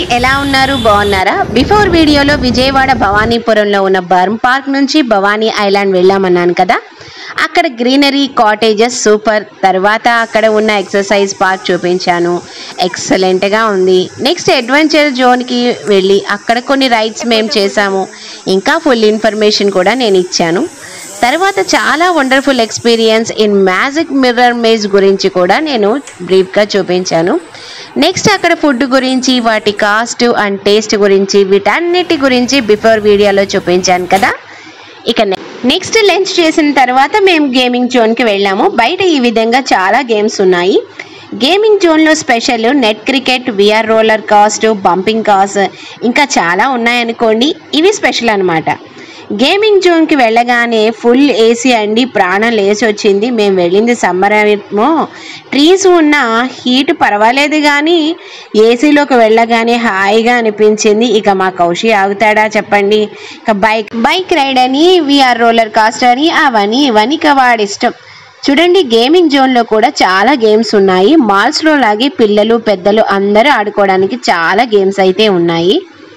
ఎలా ఉన్నారు బాగున్నారా బిఫోర్ వీడియోలో విజయవాడ భవానీపురంలో ఉన్న బర్మ్ పార్క్ నుంచి భవానీ ఐలాండ్ వెళ్ళామన్నాను కదా అక్కడ గ్రీనరీ కాటేజెస్ సూపర్ తర్వాత అక్కడ ఉన్న ఎక్సర్సైజ్ పార్క్ చూపించాను ఎక్సలెంట్గా ఉంది నెక్స్ట్ అడ్వెంచర్ జోన్కి వెళ్ళి అక్కడ కొన్ని రైడ్స్ మేము చేసాము ఇంకా ఫుల్ ఇన్ఫర్మేషన్ కూడా నేను ఇచ్చాను తర్వాత చాలా wonderful experience in magic mirror maze గురించి కూడా నేను బ్రీఫ్గా చూపించాను నెక్స్ట్ అక్కడ ఫుడ్ గురించి వాటి కాస్ట్ అండ్ టేస్ట్ గురించి వీటన్నిటి గురించి బిఫోర్ వీడియోలో చూపించాను కదా ఇక నె- నెక్స్ట్ లంచ్ చేసిన తర్వాత మేము గేమింగ్ జోన్కి వెళ్ళాము బయట ఈ విధంగా చాలా గేమ్స్ ఉన్నాయి గేమింగ్ జోన్లో special net cricket VR roller coaster bumping cars ఇంకా చాలా ఉన్నాయనుకోండి ఇవి స్పెషల్ అనమాట గేమింగ్ జోన్కి వెళ్ళగానే ఫుల్ ఏసీ అండి ప్రాణం లేచి వచ్చింది మేము వెళ్ళింది సమ్మర్ ఏమో ట్రీస్ ఉన్న హీట్ పర్వాలేదు కానీ ఏసీలోకి వెళ్ళగానే హాయిగా అనిపించింది ఇక మా కౌశి ఆగుతాడా చెప్పండి ఇక బైక్ బైక్ రైడ్ అని విఆర్ రోలర్ కాస్ట్ అని అవని ఇవని ఇక వాడిష్టం చూడండి గేమింగ్ జోన్లో కూడా చాలా గేమ్స్ ఉన్నాయి మాల్స్లో లాగే పిల్లలు పెద్దలు అందరూ ఆడుకోవడానికి చాలా గేమ్స్ అయితే ఉన్నాయి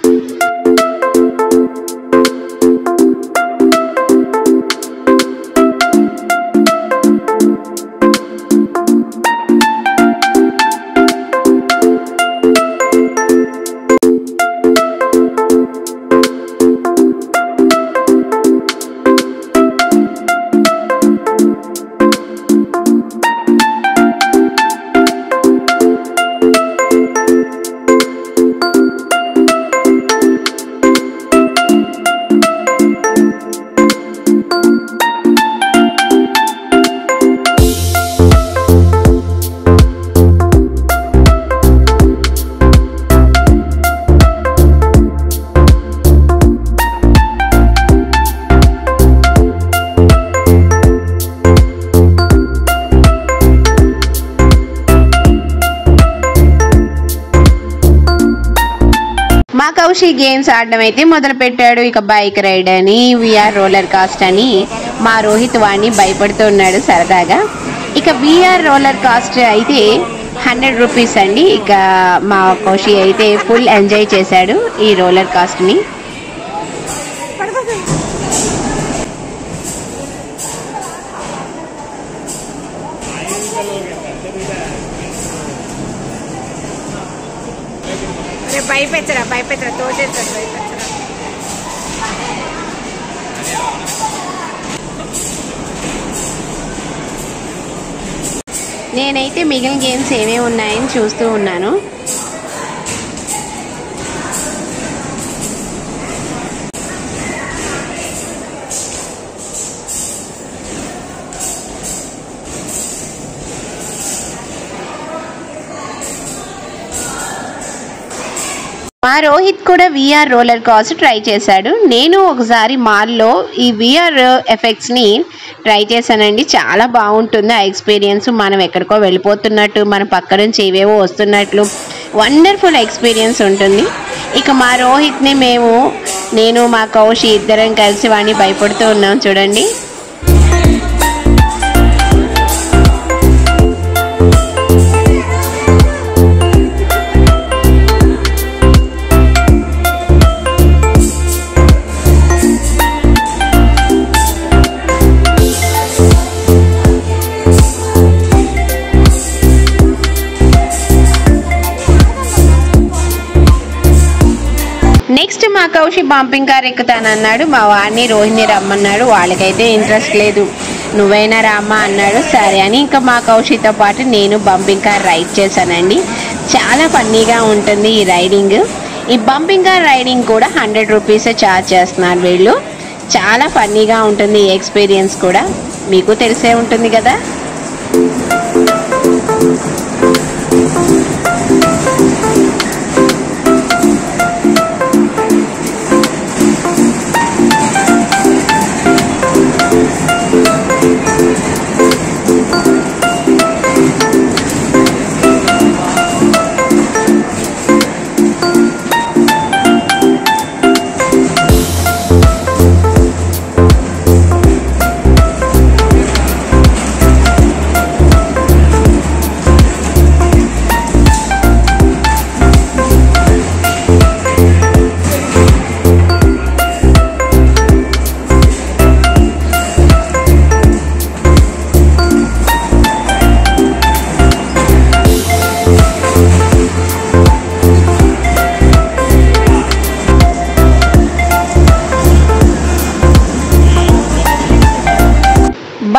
మా కౌశి గేమ్స్ ఆడడం అయితే మొదలు పెట్టాడు ఇక బైక్ రైడ్ అని విఆర్ రోలర్ కాస్ట్ అని మా రోహిత్ వాడిని భయపడుతున్నాడు సరదాగా ఇక విఆర్ రోలర్ కాస్ట్ అయితే హండ్రెడ్ రూపీస్ అండి ఇక మా కౌశి అయితే ఫుల్ ఎంజాయ్ చేశాడు ఈ రోలర్ కాస్ట్ని అరే భయపెచ్చరా భయపెచ్చరా తోచేస్తాడు భయపెచ్చరా నేనైతే మిగిలిన గేమ్స్ ఏమేమి ఉన్నాయని చూస్తూ ఉన్నాను మా రోహిత్ కూడా విఆర్ రోలర్ కాస్ట్ ట్రై చేశాడు నేను ఒకసారి మాల్లో ఈ విఆర్ ఎఫెక్ట్స్ని ట్రై చేశానండి చాలా బాగుంటుంది ఆ ఎక్స్పీరియన్స్ మనం ఎక్కడికో వెళ్ళిపోతున్నట్టు మన పక్క నుంచి ఏవేవో వస్తున్నట్లు వండర్ఫుల్ ఎక్స్పీరియన్స్ ఉంటుంది ఇక మా రోహిత్ని మేము నేను మా కౌశి ఇద్దరం కలిసి వాడిని భయపడుతూ ఉన్నాం చూడండి నెక్స్ట్ మా కౌశి బంపింగ్ కార్ ఎక్కుతానన్నాడు మా వాడిని రోహిణి రమ్మన్నాడు వాళ్ళకైతే ఇంట్రెస్ట్ లేదు నువ్వైనా రామ్మా అన్నాడు సరే అని ఇంకా మా కౌశితో పాటు నేను బంపింగ్ కార్ రైడ్ చేశానండి చాలా ఫన్నీగా ఉంటుంది ఈ రైడింగ్ ఈ బంపింగ్ కార్ రైడింగ్ కూడా హండ్రెడ్ రూపీస్ ఛార్జ్ చేస్తున్నారు వీళ్ళు చాలా ఫన్నీగా ఉంటుంది ఈ ఎక్స్పీరియన్స్ కూడా మీకు తెలిసే ఉంటుంది కదా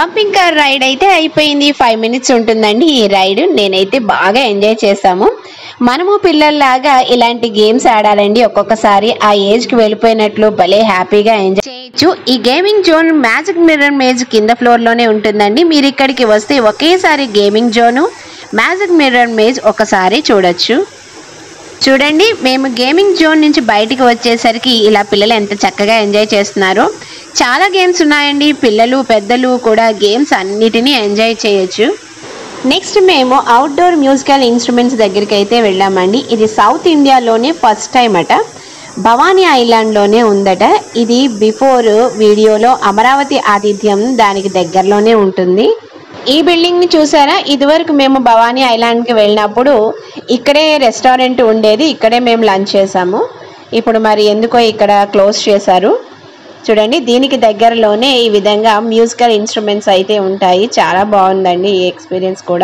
బంపింగ్ కార్ రైడ్ అయితే అయిపోయింది ఫైవ్ మినిట్స్ ఉంటుందండి ఈ రైడ్ నేనైతే బాగా ఎంజాయ్ చేశాము మనము పిల్లల్లాగా ఇలాంటి గేమ్స్ ఆడాలండి ఒక్కొక్కసారి ఆ ఏజ్ కి వెళ్ళిపోయినట్లు భలే హ్యాపీగా ఎంజాయ్ చేయొచ్చు ఈ gaming zone magic mirror maze కింద ఫ్లోర్ లోనే ఉంటుందండి మీరు ఇక్కడికి వస్తే ఒకేసారి gaming zone magic mirror maze ఒకసారి చూడొచ్చు చూడండి మేము గేమింగ్ జోన్ నుంచి బయటికి వచ్చేసరికి ఇలా పిల్లలు ఎంత చక్కగా ఎంజాయ్ చేస్తున్నారో చాలా గేమ్స్ ఉన్నాయండి పిల్లలు పెద్దలు కూడా గేమ్స్ అన్నిటినీ ఎంజాయ్ చేయొచ్చు నెక్స్ట్ మేము అవుట్డోర్ మ్యూజికల్ ఇన్స్ట్రుమెంట్స్ దగ్గరికి అయితే వెళ్ళామండి ఇది సౌత్ ఇండియాలోనే ఫస్ట్ టైం అట భవానీ ఐలాండ్లోనే ఉందట ఇది బిఫోర్ వీడియోలో అమరావతి ఆతిథ్యం దానికి దగ్గరలోనే ఉంటుంది ఈ బిల్డింగ్ ని చూసారా ఇదివరకు మేము భవానీ ఐలాండ్ కి వెళ్ళినప్పుడు ఇక్కడే రెస్టారెంట్ ఉండేది ఇక్కడే మేము లంచ్ చేసాము ఇప్పుడు మరి ఎందుకో ఇక్కడ క్లోజ్ చేశారు చూడండి దీనికి దగ్గరలోనే ఈ విధంగా మ్యూజికల్ ఇన్స్ట్రుమెంట్స్ అయితే ఉంటాయి చాలా బాగుందండి ఈ ఎక్స్పీరియన్స్ కూడా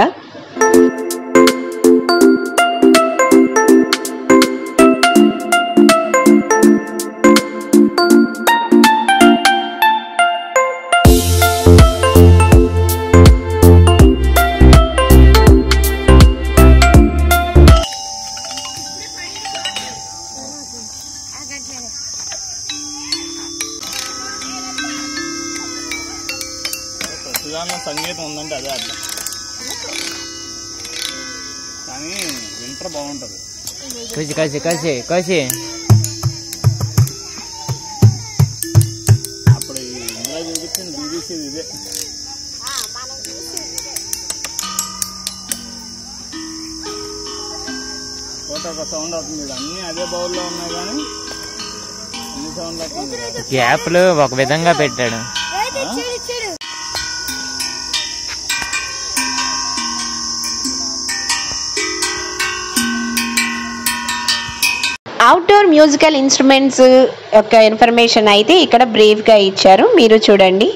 ప్రతిదానిలో సంగీతం ఉందంటే అదే అర్థం కానీ వింటర్ బాగుంటుంది కసి కసి కసి కసి అప్పుడు ఈ ఇందులో చూపించింది బీబీసీ ఇదే ఒకటి ఒక సౌండ్ అవుతుంది ఇది అన్ని అదే బౌల్లో ఉన్నాయి కానీ అన్ని సౌండ్ అవుతుంది గ్యాప్లు ఒక విధంగా పెట్టాడు అవుట్డోర్ మ్యూజికల్ ఇన్స్ట్రుమెంట్స్ యొక్క ఇన్ఫర్మేషన్ అయితే ఇక్కడ బ్రీఫ్గా ఇచ్చారు మీరు చూడండి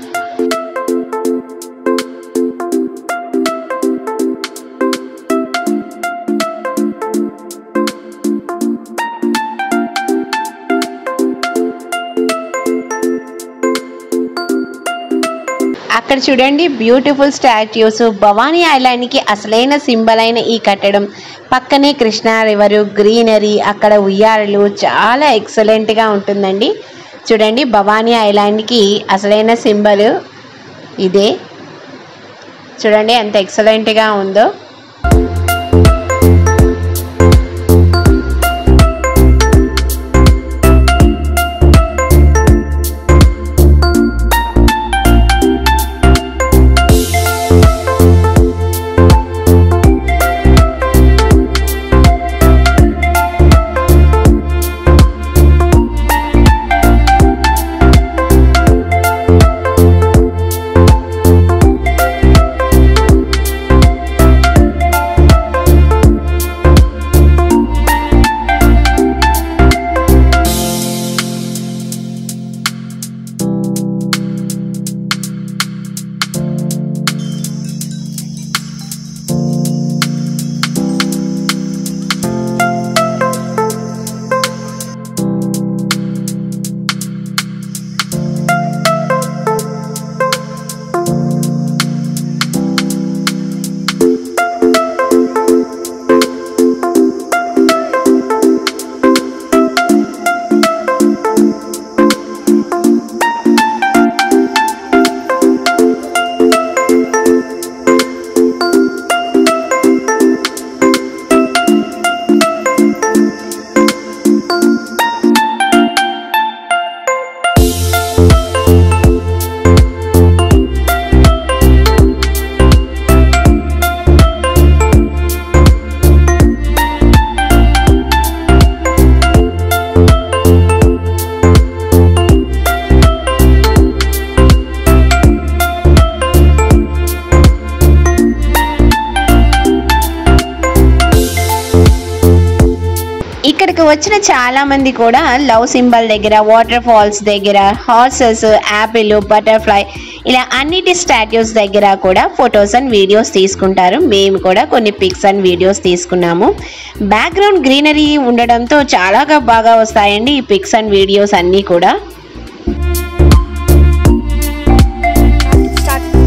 అక్కడ చూడండి బ్యూటిఫుల్ స్టాట్యూస్ భవానీ ఐలాండ్కి అసలైన సింబల్ అయిన ఈ కట్టడం పక్కనే కృష్ణా రివరు గ్రీనరీ అక్కడ ఉయ్యాలలు చాలా ఎక్సలెంట్గా ఉంటుందండి చూడండి భవానీ ఐలాండ్కి అసలైన సింబల్ ఇదే చూడండి ఎంత ఎక్సలెంట్గా ఉందో ఇక్కడికి వచ్చిన చాలా మంది కూడా లవ్ సింబల్ దగ్గర వాటర్ ఫాల్స్ దగ్గర హార్సెస్ యాపిల్ బటర్ఫ్లై ఇలా అన్నిటి స్టాట్యూస్ దగ్గర కూడా ఫొటోస్ అండ్ వీడియోస్ తీసుకుంటారు మేము కూడా కొన్ని పిక్స్ అండ్ వీడియోస్ తీసుకున్నాము బ్యాక్గ్రౌండ్ గ్రీనరీ ఉండడంతో చాలా బాగా వస్తాయండి ఈ పిక్స్ అండ్ వీడియోస్ అన్నీ కూడా స్టార్ట్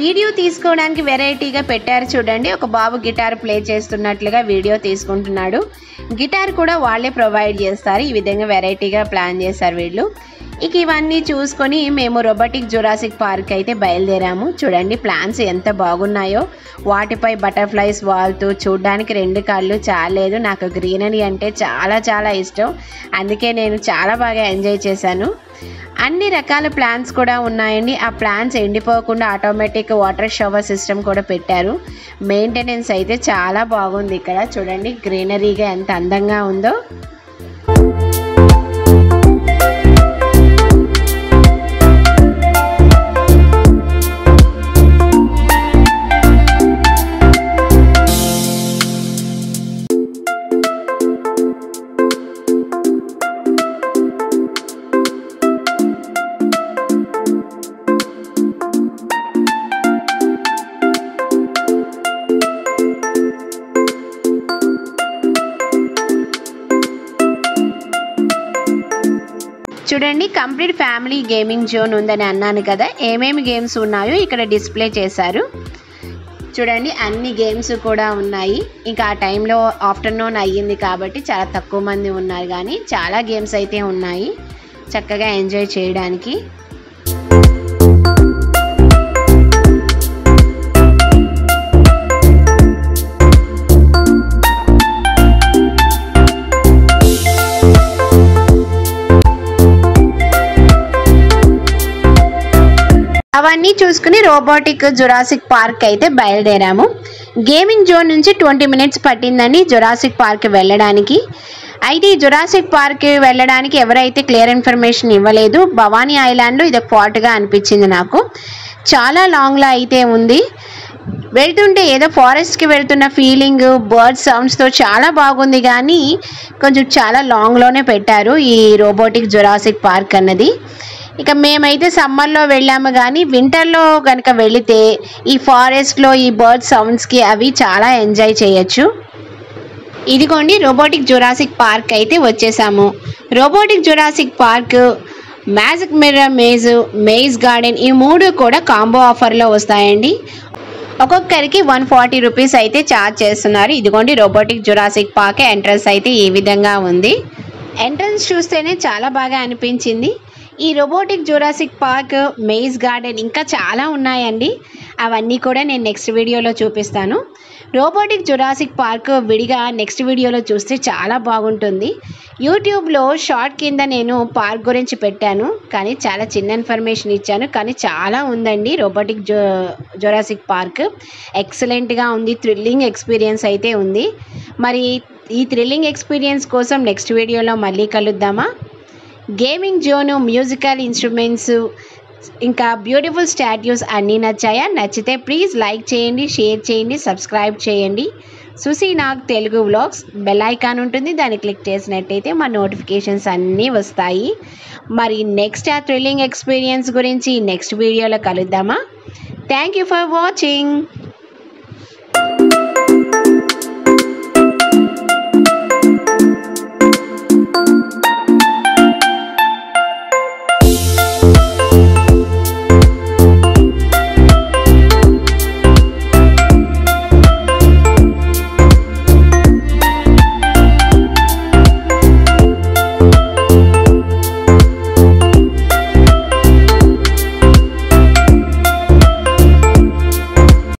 వీడియో తీసుకోవడానికి వెరైటీగా పెట్టారు చూడండి ఒక బాబు గిటార్ ప్లే చేస్తున్నట్లుగా వీడియో తీసుకుంటున్నాడు గిటార్ కూడా వాళ్ళే ప్రొవైడ్ చేస్తారు ఈ విధంగా వెరైటీగా ప్లాన్ చేశారు వీళ్ళు ఇక ఇవన్నీ చూసుకొని మేము రోబోటిక్ జురాసిక్ పార్క్ అయితే బయలుదేరాము చూడండి ప్లాన్స్ ఎంత బాగున్నాయో వాటిపై బటర్ఫ్లైస్ వాల్తూ చూడడానికి రెండు కాళ్ళు చాలేదు నాకు గ్రీనరీ అంటే చాలా చాలా ఇష్టం అందుకే నేను చాలా బాగా ఎంజాయ్ చేశాను అన్ని రకాల ప్లాన్స్ కూడా ఉన్నాయండి ఆ ప్లాన్స్ ఎండిపోకుండా ఆటోమేటిక్ వాటర్ షవర్ సిస్టమ్ కూడా పెట్టారు మెయింటెనెన్స్ అయితే చాలా బాగుంది ఇక్కడ చూడండి గ్రీనరీగా ఎంత అందంగా ఉందో చూడండి కంప్లీట్ ఫ్యామిలీ గేమింగ్ జోన్ ఉందని అన్నాను కదా ఏమేమి గేమ్స్ ఉన్నాయో ఇక్కడ డిస్ప్లే చేశారు చూడండి అన్ని గేమ్స్ కూడా ఉన్నాయి ఇంకా ఆ టైంలో ఆఫ్టర్నూన్ అయ్యింది కాబట్టి చాలా తక్కువ మంది ఉన్నారు కానీ చాలా గేమ్స్ అయితే ఉన్నాయి చక్కగా ఎంజాయ్ చేయడానికి అవన్నీ చూసుకుని రోబోటిక్ జురాసిక్ పార్క్ అయితే బయలుదేరాము గేమింగ్ జోన్ నుంచి ట్వంటీ మినిట్స్ పట్టిందండి జురాసిక్ పార్క్ వెళ్ళడానికి అయితే ఈ జురాసిక్ పార్క్ వెళ్ళడానికి ఎవరైతే క్లియర్ ఇన్ఫర్మేషన్ ఇవ్వలేదు భవానీ ఐలాండ్ ఇది ఫార్ట్గా అనిపించింది నాకు చాలా లాంగ్లో అయితే ఉంది వెళ్తుంటే ఏదో ఫారెస్ట్కి వెళ్తున్న ఫీలింగ్ బర్డ్ సౌండ్స్తో చాలా బాగుంది కానీ కొంచెం చాలా లాంగ్లోనే పెట్టారు ఈ రోబోటిక్ జురాసిక్ పార్క్ అన్నది ఇక మేమైతే సమ్మర్లో వెళ్ళాము కానీ వింటర్లో కనుక వెళితే ఈ ఫారెస్ట్లో ఈ బర్డ్ సౌండ్స్కి అవి చాలా ఎంజాయ్ చేయొచ్చు ఇదిగోండి రోబోటిక్ జురాసిక్ పార్క్ అయితే వచ్చేసాము robotic Jurassic Park magic mirror maze maze garden ఈ మూడు కూడా కాంబో ఆఫర్లో వస్తాయండి ఒక్కొక్కరికి వన్ ఫార్టీ రూపీస్ అయితే ఛార్జ్ చేస్తున్నారు ఇదిగోండి రోబోటిక్ జురాసిక్ పార్క్ ఎంట్రన్స్ అయితే ఈ విధంగా ఉంది ఎంట్రన్స్ చూస్తేనే చాలా బాగా అనిపించింది ఈ robotic Jurassic Park maze garden ఇంకా చాలా ఉన్నాయండి అవన్నీ కూడా నేను నెక్స్ట్ వీడియోలో చూపిస్తాను రోబోటిక్ జురాసిక్ పార్క్ విడిగా నెక్స్ట్ వీడియోలో చూస్తే చాలా బాగుంటుంది యూట్యూబ్లో షార్ట్ కింద నేను పార్క్ గురించి పెట్టాను కానీ చాలా చిన్న ఇన్ఫర్మేషన్ ఇచ్చాను కానీ చాలా ఉందండి రోబోటిక్ జో జొరాసిక్ పార్క్ ఎక్సలెంట్గా ఉంది థ్రిల్లింగ్ ఎక్స్పీరియన్స్ అయితే ఉంది మరి ఈ థ్రిల్లింగ్ ఎక్స్పీరియన్స్ కోసం నెక్స్ట్ వీడియోలో మళ్ళీ కలుద్దామా గేమింగ్ జోను మ్యూజికల్ ఇన్స్ట్రుమెంట్స్ ఇంకా బ్యూటిఫుల్ స్టాట్యూస్ అన్నీ నచ్చాయా నచ్చితే ప్లీజ్ లైక్ చేయండి షేర్ చేయండి సబ్స్క్రైబ్ చేయండి Susi Nag Telugu vlogs bell icon ఉంటుంది దాన్ని క్లిక్ చేసినట్టయితే మా నోటిఫికేషన్స్ అన్నీ వస్తాయి మరి నెక్స్ట్ ఆ థ్రిల్లింగ్ ఎక్స్పీరియన్స్ గురించి నెక్స్ట్ వీడియోలో కలుద్దామా థ్యాంక్ యూ ఫర్ వాచింగ్